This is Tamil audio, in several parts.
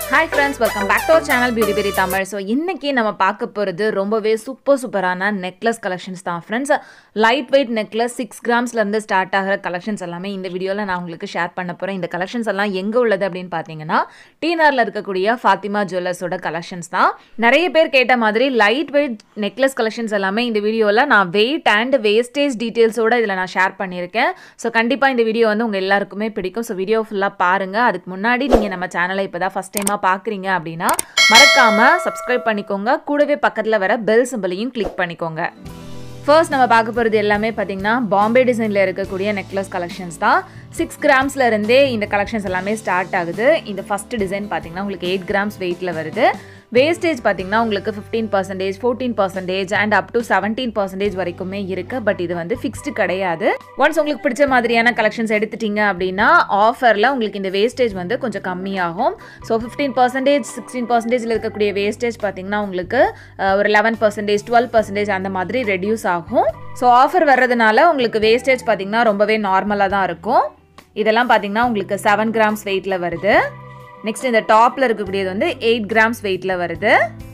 hi friends welcome back to our channel beauty berry Tamil so இன்னைக்கு நம்ம பார்க்க போகிறது ரொம்பவே சூப்பர் சூப்பரான நெக்லஸ் கலெக்ஷன்ஸ் தான் friends light weight necklace six கிராம்ஸ்லேருந்து ஸ்டார்ட் ஆகிற கலெக்ஷன்ஸ் எல்லாமே இந்த வீடியோவில் நான் உங்களுக்கு ஷேர் பண்ண போகிறேன் இந்த கலெக்ஷன்ஸ் எல்லாம் எங்கே உள்ளது அப்படின்னு பார்த்தீங்கன்னா டீனாரில் இருக்கக்கூடிய ஃபாத்திமா ஜுவல்லர்ஸோட கலெக்ஷன்ஸ் தான் நிறைய பேர் கேட்ட மாதிரி லைட் வெயிட் நெக்லஸ் கலெக்ஷன்ஸ் எல்லாமே இந்த வீடியோவில் நான் வெயிட் அண்ட் வேஸ்டேஜ் டீட்டெயில்ஸோட இதில் நான் ஷேர் பண்ணியிருக்கேன் ஸோ கண்டிப்பாக இந்த வீடியோ வந்து உங்கள் எல்லாருக்குமே பிடிக்கும் ஸோ வீடியோ ஃபுல்லாக பாருங்கள் அதுக்கு முன்னாடி நீங்கள் நம்ம சேனலை இப்போ தான் ஃபஸ்ட் டைமாக பார்க்குறீங்க அப்படின்னா மறக்காமல் சப்ஸ்கிரைப் பண்ணிக்கோங்க கூடவே பக்கத்தில் வர பெல் சிம்பிளையும் கிளிக் பண்ணிக்கோங்க ஃபர்ஸ்ட் நம்ம பார்க்க போகிறது எல்லாமே பார்த்தீங்கன்னா பாம்பே டிசைனில் இருக்கக்கூடிய நெக்லஸ் கலெக்ஷன்ஸ் தான் சிக்ஸ் கிராம்ஸில் இருந்தே இந்த கலெக்ஷன்ஸ் எல்லாமே ஸ்டார்ட் ஆகுது இந்த ஃபஸ்ட் டிசைன் பார்த்தீங்கன்னா உங்களுக்கு எயிட் கிராம்ஸ் வெயிட்டில் வருது வேஸ்டேஜ் பார்த்தீங்கன்னா உங்களுக்கு fifteen percentage fourteen percentage and up to seventeen percentage வரைக்குமே இருக்குது பட் இது வந்து ஃபிக்ஸ்டு கிடையாது ஒன்ஸ் உங்களுக்கு பிடிச்ச மாதிரியான கலெக்ஷன்ஸ் எடுத்துட்டீங்க அப்படின்னா ஆஃபரில் உங்களுக்கு இந்த வேஸ்டேஜ் வந்து கொஞ்சம் கம்மியாகும் ஸோ ஃபிஃப்டீன் பர்சன்டேஜ் சிக்ஸ்டீன் பர்சன்டேஜில் இருக்கக்கூடிய வேஸ்டேஜ் பார்த்தீங்கன்னா உங்களுக்கு அஹ், ஒரு லெவன் பர்சன்டேஜ் டுவெல் பர்சன்டேஜ் அந்த மாதிரி ரெடியூஸ் ஆகும் ஸோ ஆஃபர் வர்றதுனால உங்களுக்கு வேஸ்டேஜ் பார்த்தீங்கன்னா ரொம்பவே நார்மலாக தான் இருக்கும் இதெல்லாம் பார்த்தீங்கன்னா உங்களுக்கு செவன் கிராம்ஸ் வெயிட்டில் வருது நெக்ஸ்ட் இந்த டாப்பில் இருக்கக்கூடியது வந்து எயிட் கிராம்ஸ் வெயிட்டில் வருது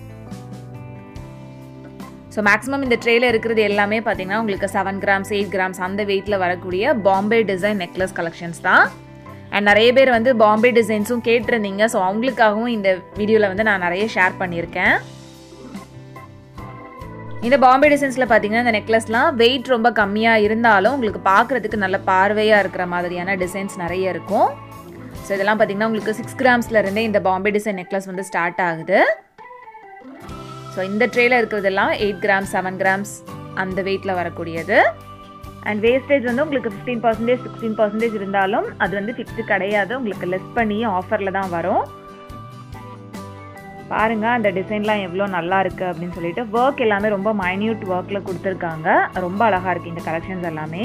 ஸோ மேக்ஸிமம் இந்த ட்ரேல இருக்கிறது எல்லாமே பார்த்தீங்கன்னா உங்களுக்கு செவன் கிராம்ஸ் எயிட் கிராம்ஸ் அந்த வெயிட்டில் வரக்கூடிய பாம்பே டிசைன் நெக்லஸ் கலெக்ஷன்ஸ் தான் அண்ட் நிறைய பேர் வந்து பாம்பே டிசைன்ஸும் கேட்டிருந்தீங்க ஸோ அவங்களுக்காகவும் இந்த வீடியோவில் வந்து நான் நிறைய ஷேர் பண்ணியிருக்கேன் இந்த பாம்பே டிசைன்ஸில் பார்த்தீங்கன்னா இந்த நெக்லஸ்லாம் வெயிட் ரொம்ப கம்மியாக இருந்தாலும் உங்களுக்கு பார்க்குறதுக்கு நல்ல பார்வையாக இருக்கிற மாதிரியான டிசைன்ஸ் நிறைய இருக்கும் ஸோ இதெல்லாம் பார்த்தீங்கன்னா உங்களுக்கு சிக்ஸ் கிராம்ஸ்ல இருந்தே இந்த பாம்பே டிசைன் நெக்லஸ் வந்து ஸ்டார்ட் ஆகுது ஸோ இந்த ட்ரேல இருக்கிறதெல்லாம் எயிட் கிராம்ஸ் செவன் கிராம்ஸ் அந்த வெயிட்டில் வரக்கூடியது அண்ட் வேஸ்டேஜ் வந்து உங்களுக்கு ஃபிஃப்டீன் பர்சன்டேஜ் சிக்ஸ்டீன் பர்சன்டேஜ் இருந்தாலும் அது வந்து ஃபிக்ஸ்டு கிடையாது உங்களுக்கு லெஸ் பண்ணி ஆஃபரில் தான் வரும் பாருங்க அந்த டிசைன்லாம் எவ்வளோ நல்லா இருக்கு அப்படின்னு சொல்லிட்டு ஒர்க் எல்லாமே ரொம்ப மைன்யூட் ஒர்க்கில் கொடுத்துருக்காங்க ரொம்ப அழகா இருக்கு இந்த கலெக்ஷன்ஸ் எல்லாமே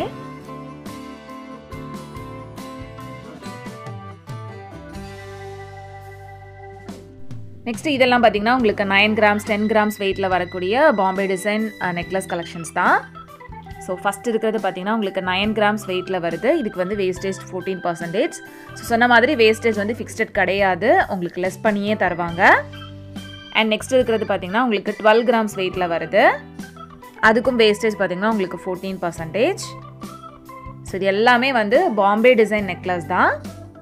நெக்ஸ்ட் இதெல்லாம் பார்த்தீங்கன்னா உங்களுக்கு நைன் கிராம்ஸ் டென் கிராம்ஸ் வெயிட்டில் வரக்கூடிய பாம்பே டிசைன் நெக்லஸ் கலெக்ஷன்ஸ் தான் ஸோ ஃபஸ்ட் இருக்கிறது பார்த்தீங்கன்னா உங்களுக்கு நைன் கிராம்ஸ் வெயிட்டில் வருது இதுக்கு வந்து வேஸ்டேஜ் ஃபோர்டீன் பர்சன்டேஜ் ஸோ சொன்ன மாதிரி வேஸ்டேஜ் வந்து ஃபிக்ஸ்டட் கிடையாது உங்களுக்கு லெஸ் பண்ணியே தருவாங்க அண்ட் நெக்ஸ்ட் இருக்கிறது பார்த்தீங்கன்னா உங்களுக்கு டுவெல் கிராம்ஸ் வெயிட்டில் வருது அதுக்கும் வேஸ்டேஜ் பார்த்தீங்கன்னா உங்களுக்கு ஃபோர்டீன் பர்சன்டேஜ் ஸோ இது எல்லாமே வந்து பாம்பே டிசைன் நெக்லஸ் தான்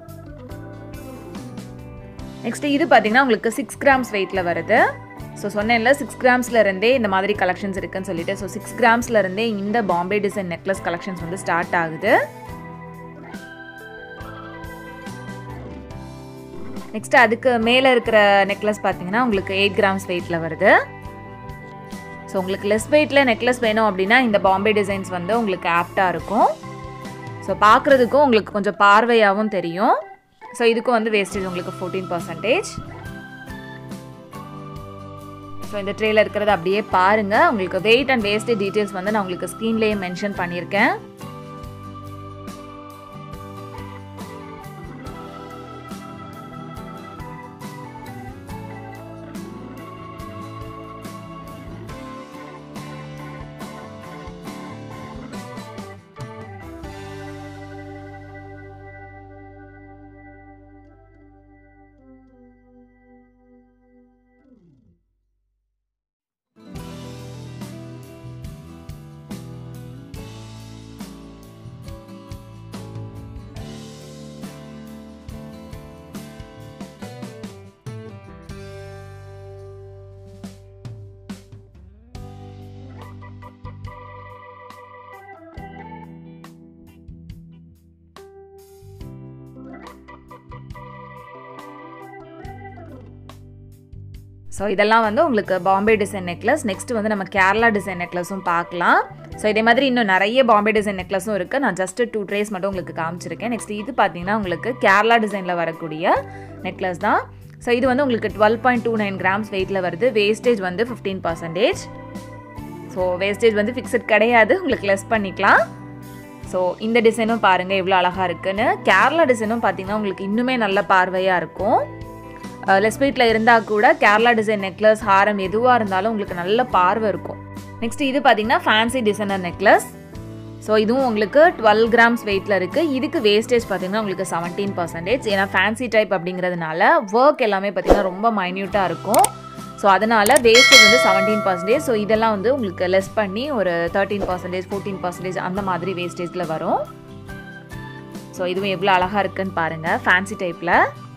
நெக்ஸ்ட் இது பார்த்தீங்கன்னா உங்களுக்கு சிக்ஸ் கிராம்ஸ் வெயிட்டில் வருது ஸோ சொன்னேன்ல சிக்ஸ் கிராம்ஸ்ல இருந்தே இந்த மாதிரி கலெக்ஷன்ஸ் இருக்குன்னு சொல்லிட்டு ஸோ சிக்ஸ் கிராம்ஸ்ல இருந்தே இந்த பாம்பே டிசைன் நெக்லஸ் கலெக்ஷன்ஸ் வந்து ஸ்டார்ட் ஆகுது நெக்ஸ்ட் அதுக்கு மேலே இருக்கிற நெக்லஸ் பார்த்தீங்கன்னா உங்களுக்கு எயிட் கிராம்ஸ் வெயிட்டில் வருது ஸோ உங்களுக்கு லெஸ் வெயிட்டில் நெக்லஸ் வேணும் அப்படின்னா இந்த பாம்பே டிசைன்ஸ் வந்து உங்களுக்கு ஆப்டாக இருக்கும் ஸோ பார்க்குறதுக்கும் உங்களுக்கு கொஞ்சம் பார்வையாகவும் தெரியும் ஸோ இதுக்கும் வந்து வேஸ்டேஜ் உங்களுக்கு ஃபோர்டீன் பர்சன்டேஜ் ஸோ இந்த ட்ரேல இருக்கிறது அப்படியே பாருங்க உங்களுக்கு வெயிட் அண்ட் வேஸ்டேஜ் டீட்டெயில்ஸ் வந்து நான் உங்களுக்கு ஸ்க்ரீன்லேயே மென்ஷன் பண்ணியிருக்கேன் ஸோ இதெல்லாம் வந்து உங்களுக்கு பாம்பே டிசைன் நெக்லஸ் நெக்ஸ்ட் வந்து நம்ம கேரளா டிசைன் நெக்லஸும் பார்க்கலாம் ஸோ இதே மாதிரி இன்னும் நிறைய பாம்பே டிசைன் நெக்லஸும் இருக்குது நான் ஜஸ்ட் டூ ட்ரேஸ் மட்டும் உங்களுக்கு காமிச்சிருக்கேன் நெக்ஸ்ட் இது பார்த்தீங்கன்னா உங்களுக்கு கேரளா டிசைனில் வரக்கூடிய நெக்லஸ் தான் ஸோ இது வந்து உங்களுக்கு twelve point two nine grams வெயிட்டில் வருது வேஸ்டேஜ் வந்து ஃபிஃப்டீன் பர்சன்டேஜ் ஸோ வேஸ்டேஜ் வந்து ஃபிக்ஸட் கிடையாது உங்களுக்கு லெஸ் பண்ணிக்கலாம் ஸோ இந்த டிசைனும் பாருங்கள் எவ்வளோ அழகாக இருக்குன்னு கேரளா டிசைனும் பார்த்தீங்கன்னா உங்களுக்கு இன்னுமே நல்ல பார்வையாக இருக்கும் லெஸ் வெயிட்டில் இருந்தால் கூட கேரளா டிசைன் நெக்லஸ் ஹாரம் எதுவாக இருந்தாலும் உங்களுக்கு நல்ல பார்வை இருக்கும் நெக்ஸ்ட் இது பார்த்தீங்கன்னா ஃபேன்சி டிசைனர் நெக்லஸ் ஸோ இதுவும் உங்களுக்கு டுவெல் கிராம்ஸ் வெயிட்டில் இருக்குது இதுக்கு வேஸ்டேஜ் பார்த்தீங்கன்னா உங்களுக்கு செவன்டீன் பர்சன்டேஜ் ஏன்னா ஃபேன்சி டைப் அப்படிங்கிறதுனால ஒர்க் எல்லாமே பார்த்தீங்கன்னா ரொம்ப மைன்யூட்டாக இருக்கும் ஸோ அதனால் வேஸ்டேஜ் வந்து செவன்டீன் பர்சன்டேஜ் ஸோ இதெல்லாம் வந்து உங்களுக்கு லெஸ் பண்ணி ஒரு தேர்ட்டீன் பர்சன்டேஜ் ஃபோர்டீன் பர்சன்டேஜ் அந்த மாதிரி வேஸ்டேஜில் வரும் ஸோ இதுவும் எவ்வளோ அழகாக இருக்குன்னு பாருங்கள் ஃபேன்சி டைப்பில்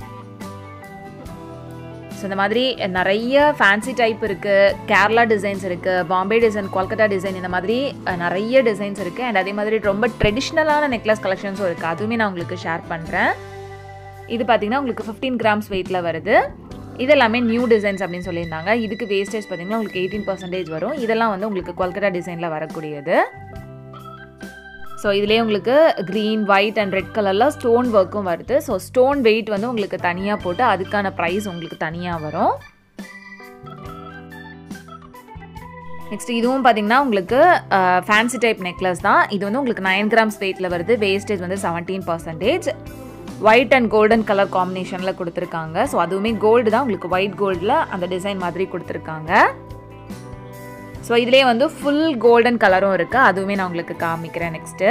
ஸோ இந்த மாதிரி நிறைய ஃபேன்சி டைப் இருக்குது கேரளா டிசைன்ஸ் இருக்குது பாம்பே டிசைன் கொல்கட்டா டிசைன் இந்த மாதிரி நிறைய டிசைன்ஸ் இருக்குது அண்ட் அதே மாதிரி ரொம்ப ட்ரெடிஷ்னலான நெக்லஸ் கலெக்ஷன்ஸும் இருக்குது அதுவுமே நான் உங்களுக்கு ஷேர் பண்ணுறேன் இது பார்த்தீங்கன்னா உங்களுக்கு ஃபிஃப்டீன் கிராம்ஸ் வெயிட்டில் வருது இது எல்லாமே நியூ டிசைன்ஸ் அப்படின்னு சொல்லியிருந்தாங்க இதுக்கு வேஸ்டேஜ் பார்த்தீங்கன்னா உங்களுக்கு எயிட்டீன் பர்சன்டேஜ் வரும் இதெல்லாம் வந்து உங்களுக்கு கொல்கட்டா டிசைனில் வரக்கூடியது ஸோ இதுலேயே உங்களுக்கு க்ரீன் ஒயிட் அண்ட் ரெட் கலரில் ஸ்டோன் ஒர்க்கும் வருது ஸோ ஸ்டோன் வெயிட் வந்து உங்களுக்கு தனியாக போட்டு அதுக்கான ப்ரைஸ் உங்களுக்கு தனியாக வரும் நெக்ஸ்ட் இதுவும் பார்த்தீங்கன்னா உங்களுக்கு ஃபேன்சி டைப் நெக்லஸ் தான் இது வந்து உங்களுக்கு நைன் கிராம்ஸ் வெயிட்டில் வருது வேஸ்டேஜ் வந்து seventeen percentage white and golden colour காம்பினேஷனில் கொடுத்துருக்காங்க ஸோ அதுவுமே கோல்டு தான் உங்களுக்கு ஒயிட் கோல்டில் அந்த டிசைன் மாதிரி கொடுத்துருக்காங்க ஸோ இதுலேயே வந்து ஃபுல் கோல்டன் கலரும் இருக்குது அதுவுமே நான் உங்களுக்கு காமிக்கிறேன் நெக்ஸ்ட்டு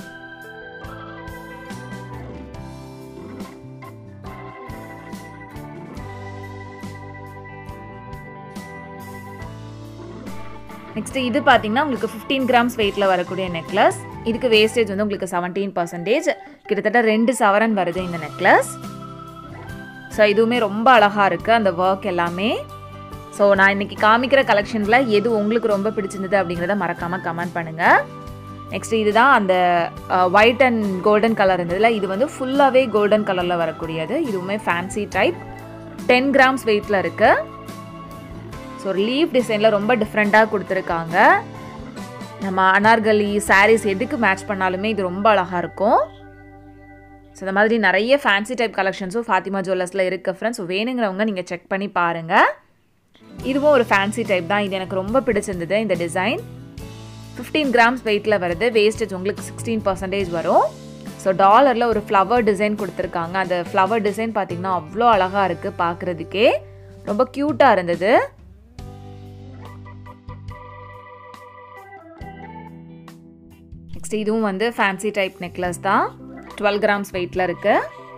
நெக்ஸ்ட் இது பார்த்தீங்கன்னா உங்களுக்கு ஃபிஃப்டீன் கிராம்ஸ் வெயிட்டில் வரக்கூடிய நெக்லஸ் இதுக்கு வேஸ்டேஜ் வந்து உங்களுக்கு செவன்டீன் பர்சன்டேஜ் கிட்டத்தட்ட ரெண்டு சவரன் வருது இந்த நெக்லஸ் ஸோ இதுவுமே ரொம்ப அழகாக இருக்குது அந்த ஒர்க் எல்லாமே ஸோ நான் இன்றைக்கி காமிக்கிற கலெக்ஷனில் எது உங்களுக்கு ரொம்ப பிடிச்சிருந்தது அப்படிங்கிறத மறக்காமல் கமெண்ட் பண்ணுங்கள் நெக்ஸ்ட் இதுதான் அந்த ஒயிட் அண்ட் கோல்டன் கலர் இருந்ததுல இது வந்து ஃபுல்லாகவே கோல்டன் கலரில் வரக்கூடியது இதுவுமே ஃபேன்சி டைப் டென் கிராம்ஸ் வெயிட்டில் இருக்குது ஸோ லீஃப் டிசைனில் ரொம்ப டிஃப்ரெண்ட்டாக கொடுத்துருக்காங்க நம்ம அனார்கலி சாரீஸ் எதுக்கு மேட்ச் பண்ணாலுமே இது ரொம்ப அழகாக இருக்கும் ஸோ இந்த மாதிரி நிறைய ஃபேன்சி டைப் கலெக்ஷன்ஸும் ஃபாத்திமா ஜுவல்லர்ஸில் இருக்குது ஃப்ரெண்ட்ஸ் ஸோ வேணுங்கிறவங்க நீங்கள் செக் பண்ணி பாருங்கள் இதுவும் ஒரு ஃபேன்சி டைப் தான் இது எனக்கு ரொம்ப பிடிச்சிருந்தது இந்த டிசைன் ஃபிஃப்டீன் கிராம்ஸ் வெயிட்டில் வருது வேஸ்டேஜ் உங்களுக்கு சிக்ஸ்டீன் பர்சன்டேஜ் வரும் ஸோ டாலரில் ஒரு ஃப்ளவர் டிசைன் கொடுத்துருக்காங்க அந்த ஃப்ளவர் டிசைன் பார்த்திங்கன்னா அவ்வளோ அழகாக இருக்குது பார்க்குறதுக்கே ரொம்ப க்யூட்டாக இருந்தது நெக்ஸ்ட் இதுவும் வந்து ஃபேன்சி டைப் நெக்லஸ் தான் டுவெல் கிராம்ஸ் வெயிட்டில் இருக்குது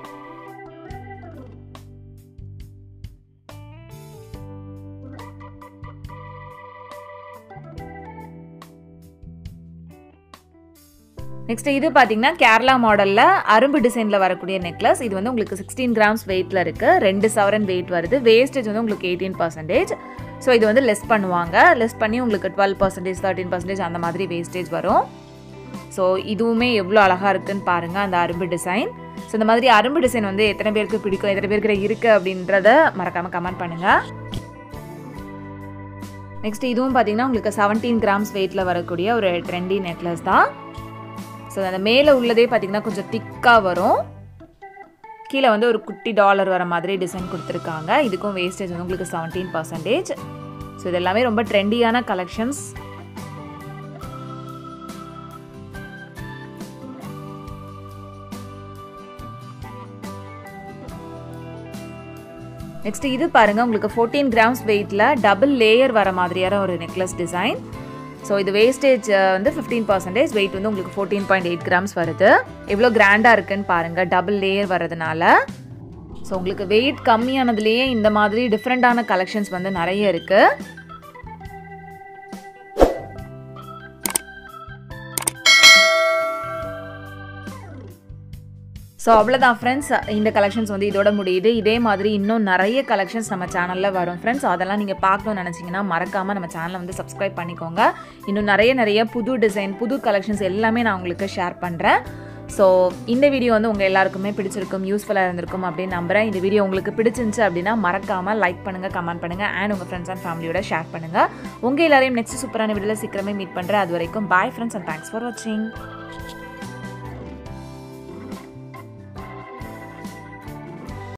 நெக்ஸ்ட் இது பார்த்தீங்கன்னா கேரளா மாடலில் அரும்பு டிசைனில் வரக்கூடிய நெக்லஸ் இது வந்து உங்களுக்கு சிக்ஸ்டீன் கிராம்ஸ் வெயிட்டில் இருக்குது ரெண்டு சவரன் வெயிட் வருது வேஸ்டேஜ் வந்து உங்களுக்கு எயிட்டீன் பர்சன்டேஜ் ஸோ இது வந்து லெஸ் பண்ணுவாங்க லெஸ் பண்ணி உங்களுக்கு டுவெல் பர்சன்டேஜ் தேர்ட்டின் பர்சன்டேஜ் அந்த மாதிரி வேஸ்டேஜ் வரும் ஸோ இதுவுமே எவ்வளோ அழகாக இருக்குன்னு பாருங்கள் அந்த அரும்பு டிசைன் ஸோ இந்த மாதிரி அரும்பு டிசைன் வந்து எத்தனை பேருக்கு பிடிக்கும் எத்தனை பேருக்கு இருக்குது அப்படின்றத மறக்காமல் கமெண்ட் பண்ணுங்கள் நெக்ஸ்ட் இதுவும் பார்த்தீங்கன்னா உங்களுக்கு செவன்டீன் கிராம்ஸ் வெயிட்டில் வரக்கூடிய ஒரு ட்ரெண்டி நெக்லஸ் தான் ஸோ அந்த மேலே உள்ளதே பார்த்தீங்கன்னா கொஞ்சம் திக்காக வரும் கீழே வந்து ஒரு குட்டி டாலர் வர மாதிரி டிசைன் கொடுத்துருக்காங்க இதுக்கும் வேஸ்டேஜ் வந்து உங்களுக்கு செவன்டீன் பர்சன்டேஜ் ஸோ இது எல்லாமே ரொம்ப ட்ரெண்டியான கலெக்ஷன்ஸ் நெக்ஸ்ட் இது பாருங்க உங்களுக்கு ஃபோர்டீன் கிராம்ஸ் வெயிட்டில் டபுள் லேயர் வர மாதிரியான ஒரு நெக்லஸ் டிசைன் ஸோ இது வேஸ்டேஜ் வந்து ஃபிஃப்டீன் பர்சன்டேஜ் வெயிட் வந்து உங்களுக்கு ஃபோர்டீன் பாயிண்ட் எயிட் கிராம்ஸ் வருது எவ்வளோ கிராண்டாக இருக்குன்னு பாருங்கள் டபுள் லேயர் வரதுனால ஸோ உங்களுக்கு வெயிட் கம்மியானதுலேயே இந்த மாதிரி டிஃப்ரெண்ட்டான கலெக்ஷன்ஸ் வந்து நிறைய இருக்குது ஸோ அவ்வளோதான் ஃப்ரெண்ட்ஸ் இந்த கலெக்ஷன்ஸ் வந்து இதோட முடியுது இதே மாதிரி இன்னும் நிறைய கலெக்ஷன்ஸ் நம்ம சேனலில் வரும் ஃப்ரெண்ட்ஸ் அதெல்லாம் நீங்கள் பார்க்கணும்னு நினச்சிங்கன்னா மறக்காமல் நம்ம சேனலை வந்து சப்ஸ்கிரைப் பண்ணிக்கோங்க இன்னும் நிறைய நிறைய புது டிசைன் புது கலெக்ஷன்ஸ் எல்லாமே நான் உங்களுக்கு ஷேர் பண்ணுறேன் ஸோ இந்த வீடியோ வந்து உங்கள் எல்லாருக்குமே பிடிச்சிருக்கும் யூஸ்ஃபுல்லாக இருந்திருக்கும் அப்படின்னு நம்புகிறேன் இந்த வீடியோ உங்களுக்கு பிடிச்சிருந்துச்சு அப்படின்னா மறக்காமல் லைக் பண்ணுங்கள் கமெண்ட் பண்ணுங்கள் அண்ட் உங்கள் ஃப்ரெண்ட்ஸ் அண்ட் ஃபேமிலியோட ஷேர் பண்ணுங்கள் உங்கள் எல்லாரையும் நெக்ஸ்ட் சூப்பரான வீடியோவில் சீக்கிரமே மீட் பண்ணுறேன் அது வரைக்கும் bye friends and thanks for வாட்சிங்